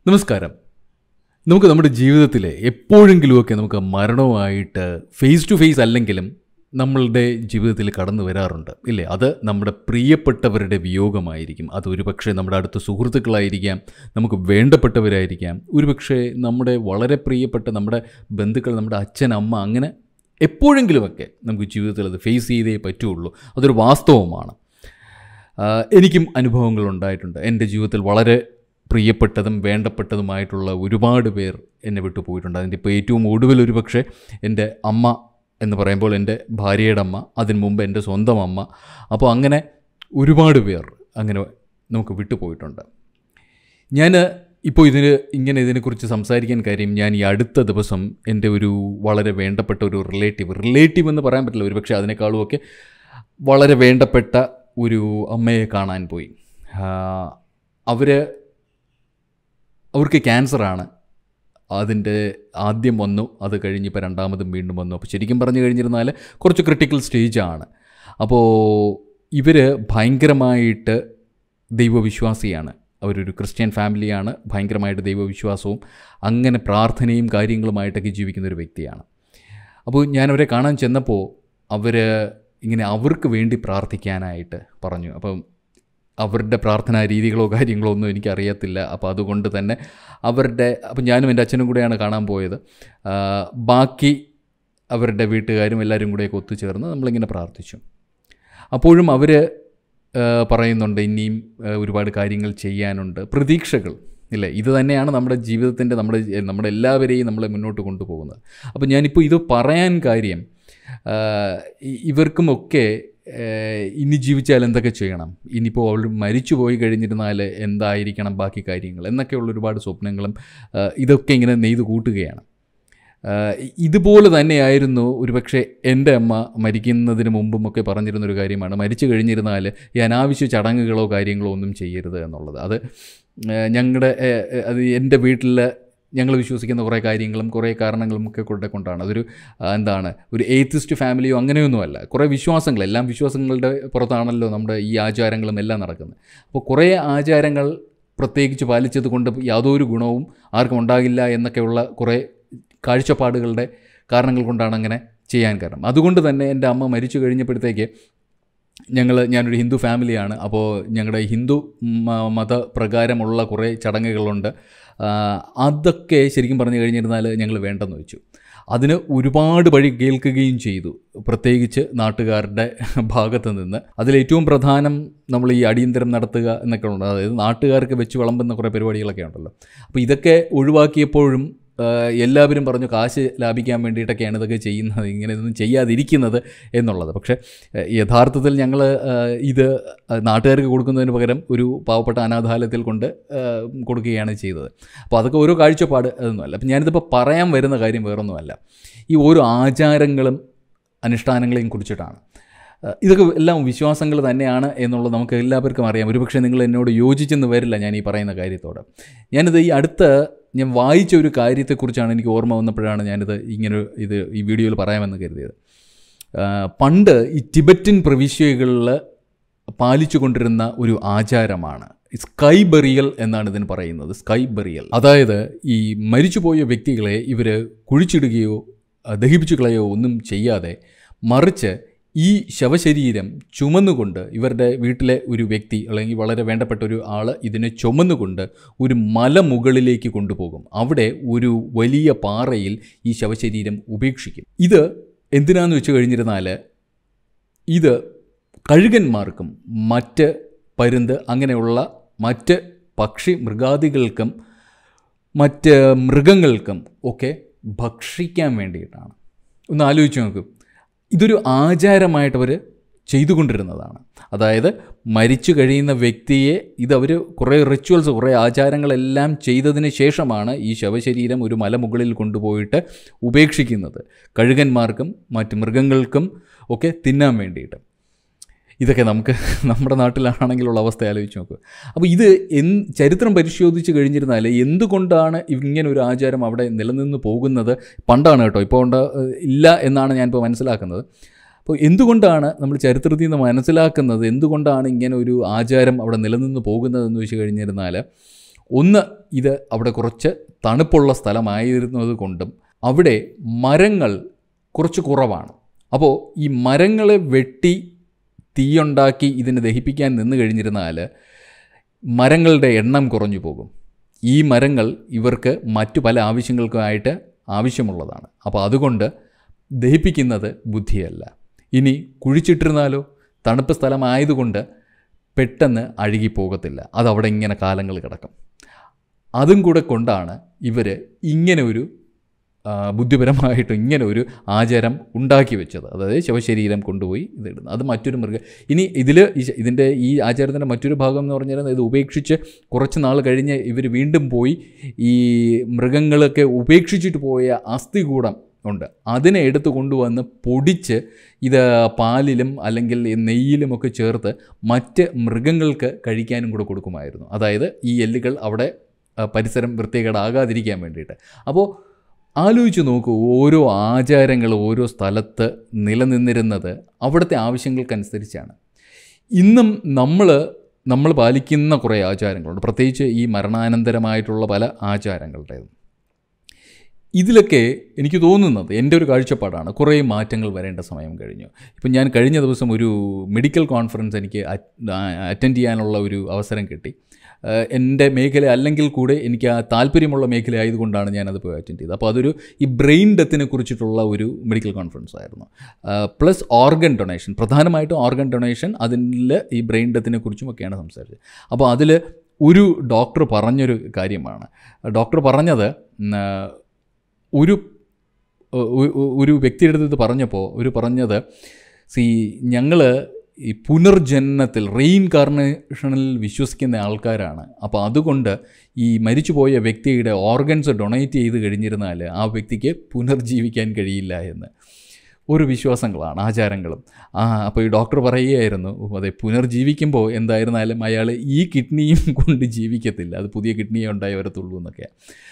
നമസ്കാരം നമുക്ക് നമ്മുടെ ജീവിതത്തിൽ എപ്പോഴെങ്കിലുമൊക്കെ നമുക്ക് മരണവുമായിട്ട് ഫേസ് ടു ഫേസ് അല്ലെങ്കിലും നമ്മളുടെ ജീവിതത്തിൽ കടന്നു വരാറുണ്ട് ഇല്ലേ അത് നമ്മുടെ പ്രിയപ്പെട്ടവരുടെ വിയോഗമായിരിക്കും അത് ഒരുപക്ഷെ നമ്മുടെ അടുത്ത സുഹൃത്തുക്കളായിരിക്കാം നമുക്ക് വേണ്ടപ്പെട്ടവരായിരിക്കാം ഒരുപക്ഷെ നമ്മുടെ വളരെ പ്രിയപ്പെട്ട നമ്മുടെ ബന്ധുക്കൾ നമ്മുടെ അച്ഛൻ അമ്മ അങ്ങനെ എപ്പോഴെങ്കിലുമൊക്കെ നമുക്ക് ജീവിതത്തിൽ അത് ഫേസ് ചെയ്തേ പറ്റുള്ളൂ അതൊരു വാസ്തവമാണ് ആഹ് എനിക്കും അനുഭവങ്ങൾ ഉണ്ടായിട്ടുണ്ട് എൻ്റെ ജീവിതത്തിൽ വളരെ പ്രിയപ്പെട്ടതും വേണ്ടപ്പെട്ടതുമായിട്ടുള്ള ഒരുപാട് പേർ എന്നെ വിട്ടു പോയിട്ടുണ്ട് അതിൻ്റെ ഇപ്പോൾ ഏറ്റവും ഒടുവിൽ ഒരു പക്ഷേ എൻ്റെ അമ്മ എന്ന് പറയുമ്പോൾ എൻ്റെ ഭാര്യയുടെ അമ്മ അതിന് മുമ്പ് എൻ്റെ സ്വന്തം അമ്മ അപ്പോൾ അങ്ങനെ ഒരുപാട് പേർ അങ്ങനെ നമുക്ക് വിട്ടുപോയിട്ടുണ്ട് ഞാൻ ഇപ്പോൾ ഇതിന് ഇങ്ങനെ ഇതിനെക്കുറിച്ച് സംസാരിക്കാൻ കാര്യം ഞാൻ ഈ അടുത്ത ദിവസം എൻ്റെ ഒരു വളരെ വേണ്ടപ്പെട്ട ഒരു റിലേറ്റീവ് റിലേറ്റീവ് എന്ന് പറയാൻ പറ്റില്ല ഒരു പക്ഷേ അതിനേക്കാളും ഒക്കെ വളരെ വേണ്ടപ്പെട്ട ഒരു അമ്മയെ കാണാൻ പോയി അവർ അവർക്ക് ക്യാൻസറാണ് അതിൻ്റെ ആദ്യം വന്നു അത് കഴിഞ്ഞ് ഇപ്പോൾ രണ്ടാമതും വീണ്ടും വന്നു അപ്പോൾ ശരിക്കും പറഞ്ഞു കഴിഞ്ഞിരുന്നാൽ കുറച്ച് ക്രിട്ടിക്കൽ സ്റ്റേജാണ് അപ്പോൾ ഇവർ ഭയങ്കരമായിട്ട് ദൈവവിശ്വാസിയാണ് അവരൊരു ക്രിസ്ത്യൻ ഫാമിലിയാണ് ഭയങ്കരമായിട്ട് ദൈവവിശ്വാസവും അങ്ങനെ പ്രാർത്ഥനയും കാര്യങ്ങളുമായിട്ടൊക്കെ ജീവിക്കുന്ന ഒരു വ്യക്തിയാണ് അപ്പോൾ ഞാനവരെ കാണാൻ ചെന്നപ്പോൾ അവർ ഇങ്ങനെ അവർക്ക് വേണ്ടി പ്രാർത്ഥിക്കാനായിട്ട് പറഞ്ഞു അപ്പം അവരുടെ പ്രാർത്ഥനാ രീതികളോ കാര്യങ്ങളോ ഒന്നും എനിക്കറിയത്തില്ല അപ്പോൾ അതുകൊണ്ട് തന്നെ അവരുടെ അപ്പം ഞാനും എൻ്റെ അച്ഛനും കൂടെയാണ് കാണാൻ പോയത് ആ, ബാക്കി അവരുടെ വീട്ടുകാരും എല്ലാവരും കൂടെയൊക്കെ ഒത്തുചേർന്ന് നമ്മളിങ്ങനെ പ്രാർത്ഥിച്ചു അപ്പോഴും അവർ പറയുന്നുണ്ട് ഇനിയും ആ, ഒരുപാട് കാര്യങ്ങൾ ചെയ്യാനുണ്ട് പ്രതീക്ഷകൾ ഇല്ലേ ഇത് തന്നെയാണ് നമ്മുടെ ജീവിതത്തിൻ്റെ നമ്മുടെ നമ്മുടെ എല്ലാവരെയും നമ്മളെ മുന്നോട്ട് കൊണ്ടുപോകുന്നത് അപ്പോൾ ഞാനിപ്പോൾ ഇത് പറയാൻ കാര്യം ആ, ഇ- ഇവർക്കുമൊക്കെ ആ, ഇനി ജീവിച്ചാൽ എന്തൊക്കെ ചെയ്യണം ഇനിയിപ്പോൾ അവൾ മരിച്ചു പോയി കഴിഞ്ഞിരുന്നാൽ എന്തായിരിക്കണം ബാക്കി കാര്യങ്ങൾ എന്നൊക്കെയുള്ള ഒരുപാട് സ്വപ്നങ്ങളും ആ, ഇതൊക്കെ ഇങ്ങനെ നെയ്ത് കൂട്ടുകയാണ് ആ, ഇതുപോലെ തന്നെയായിരുന്നു ഒരുപക്ഷെ എൻ്റെ അമ്മ മരിക്കുന്നതിന് മുമ്പും ഒക്കെ പറഞ്ഞിരുന്നൊരു കാര്യമാണ് മരിച്ചു കഴിഞ്ഞിരുന്നാൽ ഈ അനാവശ്യ ചടങ്ങുകളോ കാര്യങ്ങളോ ഒന്നും ചെയ്യരുത് എന്നുള്ളത് അത് ഞങ്ങളുടെ അത് എൻ്റെ വീട്ടിൽ ഞങ്ങൾ വിശ്വസിക്കുന്ന കുറേ കാര്യങ്ങളും കുറേ കാരണങ്ങളും ഒക്കെ കൊണ്ടേ കൊണ്ടാണ് അതൊരു ആ, എന്താണ് ഒരു എയ്ത്തിസ്റ്റ് ഫാമിലിയോ അങ്ങനെയൊന്നുമല്ല കുറേ വിശ്വാസങ്ങൾ എല്ലാം വിശ്വാസങ്ങളുടെ പുറത്താണല്ലോ നമ്മുടെ ഈ ആചാരങ്ങളും എല്ലാം നടക്കുന്നത് അപ്പോൾ കുറേ ആചാരങ്ങൾ പ്രത്യേകിച്ച് പാലിച്ചത് കൊണ്ട് യാതൊരു ഗുണവും ആർക്കും ഉണ്ടാകില്ല എന്നൊക്കെയുള്ള കുറേ കാഴ്ചപ്പാടുകളുടെ കാരണങ്ങൾ കൊണ്ടാണ് അങ്ങനെ ചെയ്യാൻ കാരണം അതുകൊണ്ട് തന്നെ എൻ്റെ അമ്മ മരിച്ചു കഴിഞ്ഞപ്പോഴത്തേക്ക് ഞങ്ങൾ ഞാനൊരു ഹിന്ദു ഫാമിലിയാണ് അപ്പോൾ ഞങ്ങളുടെ ഹിന്ദു മ- മതപ്രകാരമുള്ള കുറേ ചടങ്ങുകളുണ്ട് ആ, അതൊക്കെ ശരിക്കും പറഞ്ഞു കഴിഞ്ഞിരുന്നാൽ ഞങ്ങൾ വേണ്ടെന്ന് വെച്ചു അതിന് ഒരുപാട് വഴി കേൾക്കുകയും ചെയ്തു പ്രത്യേകിച്ച് നാട്ടുകാരുടെ ഭാഗത്ത് നിന്ന് അതിലേറ്റവും പ്രധാനം നമ്മൾ ഈ അടിയന്തരം നടത്തുക എന്നൊക്കെ ഉണ്ട് അതായത് നാട്ടുകാർക്ക് വെച്ച് വിളമ്പുന്ന കുറേ പരിപാടികളൊക്കെ ഉണ്ടല്ലോ അപ്പോൾ ഇതൊക്കെ ഒഴിവാക്കിയപ്പോഴും ആ, എല്ലാവരും പറഞ്ഞു കാശ് ലാഭിക്കാൻ വേണ്ടിയിട്ടൊക്കെയാണ് ഇതൊക്കെ ചെയ്യുന്നത് ഇങ്ങനെ ഇതൊന്നും ചെയ്യാതിരിക്കുന്നത് എന്നുള്ളത് പക്ഷേ ആ, യഥാർത്ഥത്തിൽ ഞങ്ങൾ ഇത് നാട്ടുകാർക്ക് കൊടുക്കുന്നതിന് പകരം ഒരു പാവപ്പെട്ട അനാഥാലയത്തിൽ കൊണ്ട് ആ, കൊടുക്കുകയാണ് ചെയ്തത് അപ്പോൾ അതൊക്കെ ഓരോ കാഴ്ചപ്പാട് അതൊന്നുമല്ല അപ്പം ഞാനിതിപ്പോൾ പറയാൻ വരുന്ന കാര്യം വേറൊന്നുമല്ല ഈ ഓരോ ആചാരങ്ങളും അനുഷ്ഠാനങ്ങളെയും കുറിച്ചിട്ടാണ് ആ, ഇതൊക്കെ എല്ലാം വിശ്വാസങ്ങൾ തന്നെയാണ് എന്നുള്ളത് നമുക്ക് എല്ലാവർക്കും അറിയാം ഒരുപക്ഷെ നിങ്ങൾ എന്നോട് യോജിച്ചെന്ന് വരില്ല ഞാൻ ഈ പറയുന്ന കാര്യത്തോട് ഞാനിത് ഈ അടുത്ത ഞാൻ വായിച്ച ഒരു കാര്യത്തെക്കുറിച്ചാണ് എനിക്ക് ഓർമ്മ വന്നപ്പോഴാണ് ഞാനിത് ഇങ്ങനെ ഇത് ഈ വീഡിയോയിൽ പറയാമെന്ന് കരുതിയത് ആ, പണ്ട് ഈ ടിബറ്റൻ പ്രവിശ്യകളിൽ പാലിച്ചു കൊണ്ടിരുന്ന ഒരു ആചാരമാണ് സ്കൈ ബറിയൽ എന്നാണ് ഇതിന് പറയുന്നത് സ്കൈ ബറിയൽ അതായത് ഈ മരിച്ചുപോയ വ്യക്തികളെ ഇവർ കുഴിച്ചിടുകയോ ആ, ദഹിപ്പിച്ചു കളയോ ഒന്നും ചെയ്യാതെ മറിച്ച് ഈ ശവശരീരം ചുമന്നുകൊണ്ട് ഇവരുടെ വീട്ടിലെ ഒരു വ്യക്തി അല്ലെങ്കിൽ വളരെ വേണ്ടപ്പെട്ട ഒരു ആൾ ഇതിനെ ചുമന്നുകൊണ്ട് ഒരു മലമുകളിലേക്ക് കൊണ്ടുപോകും അവിടെ ഒരു വലിയ പാറയിൽ ഈ ശവശരീരം ഉപേക്ഷിക്കും ഇത് എന്തിനാന്ന് വെച്ച് കഴിഞ്ഞിരുന്നാൽ ഇത് കഴുകന്മാർക്കും മറ്റ് പരുന്ത് അങ്ങനെയുള്ള മറ്റ് പക്ഷി മൃഗാദികൾക്കും മറ്റ് മൃഗങ്ങൾക്കും ഒക്കെ ഭക്ഷിക്കാൻ വേണ്ടിയിട്ടാണ് ഒന്ന് ആലോചിച്ച് നോക്കൂ ഇതൊരു ആചാരമായിട്ട് അവർ ചെയ്തുകൊണ്ടിരുന്നതാണ് അതായത് മരിച്ചു കഴിയുന്ന വ്യക്തിയെ ഇതവർ കുറേ റിച്വൽസ് കുറേ ആചാരങ്ങളെല്ലാം ചെയ്തതിന് ശേഷമാണ് ഈ ശവശരീരം ഒരു മലമുകളിൽ കൊണ്ടുപോയിട്ട് ഉപേക്ഷിക്കുന്നത് കഴുകന്മാർക്കും മറ്റ് മൃഗങ്ങൾക്കും ഒക്കെ തിന്നാൻ വേണ്ടിയിട്ട് ഇതൊക്കെ നമുക്ക് നമ്മുടെ നാട്ടിലാണെങ്കിലുള്ള അവസ്ഥ ആലോചിച്ച് നോക്കുക അപ്പോൾ ഇത് എൻ ചരിത്രം പരിശോധിച്ച് കഴിഞ്ഞിരുന്നാൽ എന്തുകൊണ്ടാണ് ഇങ്ങനെ ഒരു ആചാരം അവിടെ നിലനിന്ന് പോകുന്നത് പണ്ടാണ് കേട്ടോ ഇപ്പോൾ ഉണ്ട് ഇല്ല എന്നാണ് ഞാനിപ്പോൾ മനസ്സിലാക്കുന്നത് അപ്പോൾ എന്തുകൊണ്ടാണ് നമ്മൾ ചരിത്രത്തിൽ നിന്ന് മനസ്സിലാക്കുന്നത് എന്തുകൊണ്ടാണ് ഇങ്ങനെ ഒരു ആചാരം അവിടെ നിലനിന്ന് പോകുന്നതെന്ന് വെച്ച് കഴിഞ്ഞിരുന്നാൽ ഒന്ന് ഇത് അവിടെ കുറച്ച് തണുപ്പുള്ള സ്ഥലമായിരുന്നത് കൊണ്ടും അവിടെ മരങ്ങൾ കുറച്ച് കുറവാണ് അപ്പോൾ ഈ മരങ്ങളെ വെട്ടി തീയുണ്ടാക്കി ഇതിനെ ദഹിപ്പിക്കാൻ നിന്ന് കഴിഞ്ഞിരുന്നാൽ മരങ്ങളുടെ എണ്ണം കുറഞ്ഞു പോകും ഈ മരങ്ങൾ ഇവർക്ക് മറ്റു പല ആവശ്യങ്ങൾക്കുമായിട്ട് ആവശ്യമുള്ളതാണ് അപ്പോൾ അതുകൊണ്ട് ദഹിപ്പിക്കുന്നത് ബുദ്ധിയല്ല ഇനി കുഴിച്ചിട്ടിരുന്നാലോ തണുപ്പ് സ്ഥലമായതുകൊണ്ട് പെട്ടെന്ന് അഴുകിപ്പോകത്തില്ല അതവിടെ ഇങ്ങനെ കാലങ്ങൾ കിടക്കും അതും കൂടെ കൊണ്ടാണ് ഇവർ ഇങ്ങനെ ഒരു ആ, ബുദ്ധിപരമായിട്ട് ഇങ്ങനെ ഒരു ആചാരം ഉണ്ടാക്കി വെച്ചത് അതായത് ശവശരീരം കൊണ്ടുപോയി ഇതിടുന്നത് അത് മറ്റൊരു മൃഗ ഇനി ഇതിൽ ഇതിൻ്റെ ഈ ആചാരത്തിൻ്റെ മറ്റൊരു ഭാഗം എന്ന് പറഞ്ഞാൽ ഇത് ഉപേക്ഷിച്ച് കുറച്ച് നാൾ കഴിഞ്ഞ് ഇവർ വീണ്ടും പോയി ഈ മൃഗങ്ങളൊക്കെ ഉപേക്ഷിച്ചിട്ട് പോയ അസ്ഥികൂടം ഉണ്ട് അതിനെ എടുത്ത് കൊണ്ടുവന്ന് പൊടിച്ച് ഇത് പാലിലും അല്ലെങ്കിൽ ഈ നെയ്യിലുമൊക്കെ ചേർത്ത് മറ്റ് മൃഗങ്ങൾക്ക് കഴിക്കാനും കൂടെ കൊടുക്കുമായിരുന്നു അതായത് ഈ എല്ലുകൾ അവിടെ ആ, പരിസരം വൃത്തികേടാകാതിരിക്കാൻ വേണ്ടിയിട്ട് അപ്പോൾ ആലോചിച്ച് നോക്കൂ ഓരോ ആചാരങ്ങൾ ഓരോ സ്ഥലത്ത് നിലനിന്നിരുന്നത് അവിടുത്തെ ആവശ്യങ്ങൾക്കനുസരിച്ചാണ് ഇന്നും നമ്മൾ നമ്മൾ പാലിക്കുന്ന കുറേ ആചാരങ്ങളുണ്ട് പ്രത്യേകിച്ച് ഈ മരണാനന്തരമായിട്ടുള്ള പല ആചാരങ്ങളുടേതും ഇതിലൊക്കെ എനിക്ക് തോന്നുന്നത് എൻ്റെ ഒരു കാഴ്ചപ്പാടാണ് കുറേ മാറ്റങ്ങൾ വരേണ്ട സമയം കഴിഞ്ഞു ഇപ്പം ഞാൻ കഴിഞ്ഞ ദിവസം ഒരു മെഡിക്കൽ കോൺഫറൻസ് എനിക്ക് അറ്റൻഡ് ചെയ്യാനുള്ള ഒരു അവസരം കിട്ടി ആഹ് എൻ്റെ മേഖല അല്ലെങ്കിൽ കൂടെ എനിക്ക് ആ താല്പര്യമുള്ള മേഖല ആയതുകൊണ്ടാണ് ഞാനത് പോയി അറ്റൻഡ് ചെയ്തത് അപ്പോൾ അതൊരു ഈ ബ്രെയിൻ ഡെത്തിനെ കുറിച്ചിട്ടുള്ള ഒരു മെഡിക്കൽ കോൺഫറൻസ് ആയിരുന്നു പ്ലസ് ഓർഗൻ ഡൊണേഷൻ പ്രധാനമായിട്ടും ഓർഗൻ ഡൊണേഷൻ അതിൽ ഈ ബ്രെയിൻ ഡെത്തിനെ കുറിച്ചും ഒക്കെയാണ് സംസാരിച്ചത് അപ്പോൾ അതിൽ ഒരു ഡോക്ടർ പറഞ്ഞൊരു കാര്യമാണ് ഡോക്ടർ പറഞ്ഞത് ഉം, ആഹ്, ഒരു ഒ- ഒ- ഒരു വ്യക്തിയുടെ അടുത്ത് ഇത് പറഞ്ഞപ്പോൾ ഒരു പറഞ്ഞത് സി ഞങ്ങൾ ഈ പുനർജന്മത്തിൽ റീഇൻകാർണേഷനിൽ വിശ്വസിക്കുന്ന ആൾക്കാരാണ് അപ്പോൾ അതുകൊണ്ട് ഈ മരിച്ചുപോയ വ്യക്തിയുടെ ഓർഗൻസ് ഡൊണേറ്റ് ചെയ്ത് കഴിഞ്ഞിരുന്നാൽ ആ വ്യക്തിക്ക് പുനർജീവിക്കാൻ കഴിയില്ല എന്ന് ഒരു വിശ്വാസങ്ങളാണ് ആചാരങ്ങളും ആ അപ്പോൾ ഈ ഡോക്ടർ പറയുകയായിരുന്നു അതെ പുനർജീവിക്കുമ്പോൾ എന്തായിരുന്നാലും അയാൾ ഈ കിഡ്നിയും കൊണ്ട് ജീവിക്കത്തില്ല അത് പുതിയ കിഡ്നിയെ ഉണ്ടായി വരത്തുള്ളൂ എന്നൊക്കെ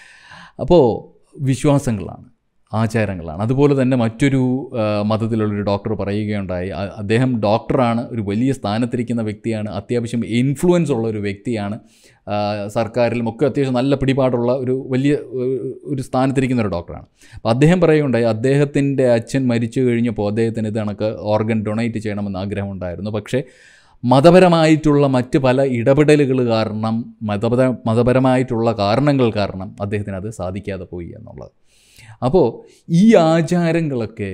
അപ്പോൾ വിശ്വാസങ്ങളാണ് ആചാരങ്ങളാണ് അതുപോലെ തന്നെ മറ്റൊരു ആ, മതത്തിലുള്ളൊരു ഡോക്ടർ പറയുകയുണ്ടായി അ- അദ്ദേഹം ഡോക്ടറാണ് ഒരു വലിയ സ്ഥാനത്തിരിക്കുന്ന വ്യക്തിയാണ് അത്യാവശ്യം ഇൻഫ്ലുവൻസ് ഉള്ള ഒരു വ്യക്തിയാണ് ആ, സർക്കാരിലും ഒക്കെ അത്യാവശ്യം നല്ല പിടിപാടുള്ള ഒരു വലിയ ഒരു- ഒരു സ്ഥാനത്തിരിക്കുന്ന ഒരു ഡോക്ടറാണ് അപ്പോൾ അദ്ദേഹം പറയുകയുണ്ടായി അദ്ദേഹത്തിൻ്റെ അച്ഛൻ മരിച്ചു കഴിഞ്ഞപ്പോൾ അദ്ദേഹത്തിന് ഇത് കണക്ക് ഓർഗൻ ഡൊണേറ്റ് ചെയ്യണമെന്ന് ആഗ്രഹമുണ്ടായിരുന്നു പക്ഷേ മതപരമായിട്ടുള്ള മറ്റ് പല ഇടപെടലുകൾ കാരണം മതപര മതപരമായിട്ടുള്ള കാരണങ്ങൾ കാരണം അദ്ദേഹത്തിന് അത് സാധിക്കാതെ പോയി എന്നുള്ളത് അപ്പോൾ ഈ ആചാരങ്ങളൊക്കെ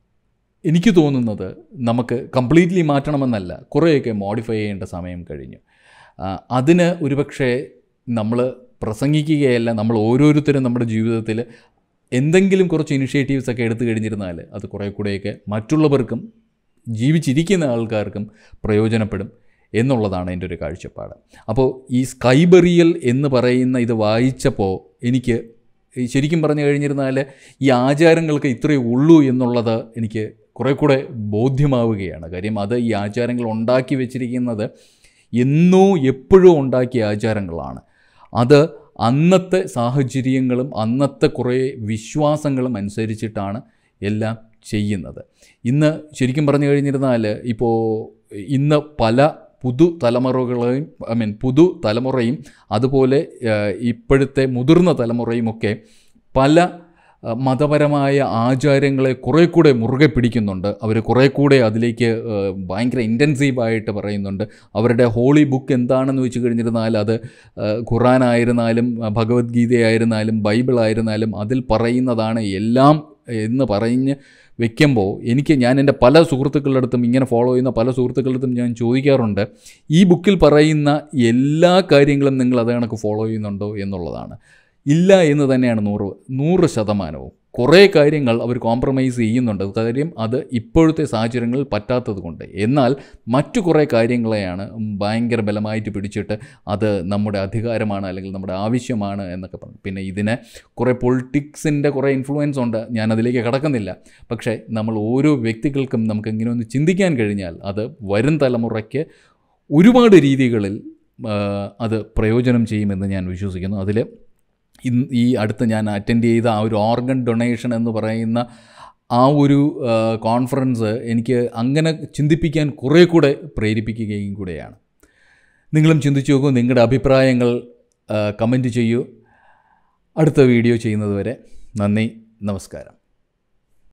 എനിക്ക് തോന്നുന്നത് നമുക്ക് കംപ്ലീറ്റ്ലി മാറ്റണമെന്നല്ല കുറേയൊക്കെ മോഡിഫൈ ചെയ്യേണ്ട സമയം കഴിഞ്ഞു ആ, അതിന് ഒരുപക്ഷെ നമ്മൾ പ്രസംഗിക്കുകയല്ല നമ്മൾ ഓരോരുത്തരും നമ്മുടെ ജീവിതത്തിൽ എന്തെങ്കിലും കുറച്ച് ഇനിഷ്യേറ്റീവ്സ് ഒക്കെ എടുത്തു കഴിഞ്ഞിരുന്നാൽ അത് കുറേ കൂടെയൊക്കെ മറ്റുള്ളവർക്കും ജീവിച്ചിരിക്കുന്ന ആൾക്കാർക്കും പ്രയോജനപ്പെടും എന്നുള്ളതാണ് എൻ്റെ ഒരു കാഴ്ചപ്പാട് അപ്പോൾ ഈ സ്കൈബറിയൽ എന്ന് പറയുന്ന ഇത് വായിച്ചപ്പോൾ എനിക്ക് ഈ ശരിക്കും പറഞ്ഞു കഴിഞ്ഞിരുന്നാൽ ഈ ആചാരങ്ങൾക്ക് ഇത്രയേ ഉള്ളൂ എന്നുള്ളത് എനിക്ക് കുറേ കൂടെ ബോധ്യമാവുകയാണ് കാര്യം അത് ഈ ആചാരങ്ങൾ ഉണ്ടാക്കി വെച്ചിരിക്കുന്നത് എന്നോ എപ്പോഴും ഉണ്ടാക്കിയ ആചാരങ്ങളാണ് അത് അന്നത്തെ സാഹചര്യങ്ങളും അന്നത്തെ കുറേ വിശ്വാസങ്ങളും അനുസരിച്ചിട്ടാണ് എല്ലാം ചെയ്യുന്നത് ഇന്ന് ശരിക്കും പറഞ്ഞു കഴിഞ്ഞിരുന്നാൽ ഇപ്പോൾ ഇന്ന് പല പുതു തലമുറകളെയും ഐ മീൻ പുതു തലമുറയും അതുപോലെ ഏഹ്, ഇപ്പോഴത്തെ മുതിർന്ന തലമുറയുമൊക്കെ പല അഹ്, മതപരമായ ആചാരങ്ങളെ കുറേ കൂടെ മുറുകെ പിടിക്കുന്നുണ്ട് അവർ കുറേ കൂടെ അതിലേക്ക് ഏഹ്, ഭയങ്കര ഇൻറ്റൻസീവായിട്ട് പറയുന്നുണ്ട് അവരുടെ ഹോളി ബുക്ക് എന്താണെന്ന് വെച്ച് കഴിഞ്ഞിരുന്നാൽ അത് ഏഹ്, ഖുറാനായിരുന്നാലും അഹ്, ഭഗവത്ഗീതയായിരുന്നാലും ബൈബിളായിരുന്നാലും അതിൽ പറയുന്നതാണ് എല്ലാം എന്ന് പറഞ്ഞ് വെക്കുമ്പോൾ എനിക്ക് ഞാൻ എൻ്റെ പല സുഹൃത്തുക്കളുടെ അടുത്തും ഇങ്ങനെ ഫോളോ ചെയ്യുന്ന പല സുഹൃത്തുക്കളുടെ അടുത്തും ഞാൻ ചോദിക്കാറുണ്ട് ഈ ബുക്കിൽ പറയുന്ന എല്ലാ കാര്യങ്ങളും നിങ്ങൾ അത് കണക്ക് ഫോളോ ചെയ്യുന്നുണ്ടോ എന്നുള്ളതാണ് ഇല്ല എന്ന് തന്നെയാണ് നൂറ് നൂറ് ശതമാനവും കുറേ കാര്യങ്ങൾ അവർ കോംപ്രമൈസ് ചെയ്യുന്നുണ്ട് കാര്യം അത് ഇപ്പോഴത്തെ സാഹചര്യങ്ങളിൽ പറ്റാത്തത് കൊണ്ട് എന്നാൽ മറ്റു കുറേ കാര്യങ്ങളെയാണ് ഭയങ്കര ബലമായിട്ട് പിടിച്ചിട്ട് അത് നമ്മുടെ അധികാരമാണ് അല്ലെങ്കിൽ നമ്മുടെ ആവശ്യമാണ് എന്നൊക്കെ പറഞ്ഞു പിന്നെ ഇതിന് കുറേ പൊളിറ്റിക്സിൻ്റെ കുറേ ഇൻഫ്ലുവൻസ് ഉണ്ട് ഞാൻ അതിലേക്ക് കടക്കുന്നില്ല പക്ഷേ നമ്മൾ ഓരോ വ്യക്തികൾക്കും നമുക്ക് ഇങ്ങനെ ഒന്ന് ചിന്തിക്കാൻ കഴിഞ്ഞാൽ അത് വരും തലമുറയ്ക്ക് ഒരുപാട് രീതികളിൽ ആ, അത് പ്രയോജനം ചെയ്യുമെന്ന് ഞാൻ വിശ്വസിക്കുന്നു അതിൽ ഇന്ന് ഈ അടുത്ത് ഞാൻ അറ്റൻഡ് ചെയ്ത ആ ഒരു ഓർഗൻ ഡൊണേഷൻ എന്ന് പറയുന്ന ആ ഒരു ആ, കോൺഫറൻസ് എനിക്ക് അങ്ങനെ ചിന്തിപ്പിക്കാൻ കുറേ കൂടെ പ്രേരിപ്പിക്കുകയും കൂടെയാണ് നിങ്ങളും ചിന്തിച്ചു നോക്കൂ നിങ്ങളുടെ അഭിപ്രായങ്ങൾ കമൻറ്റ് ചെയ്യൂ അടുത്ത വീഡിയോ ചെയ്യുന്നത് വരെ നന്ദി നമസ്കാരം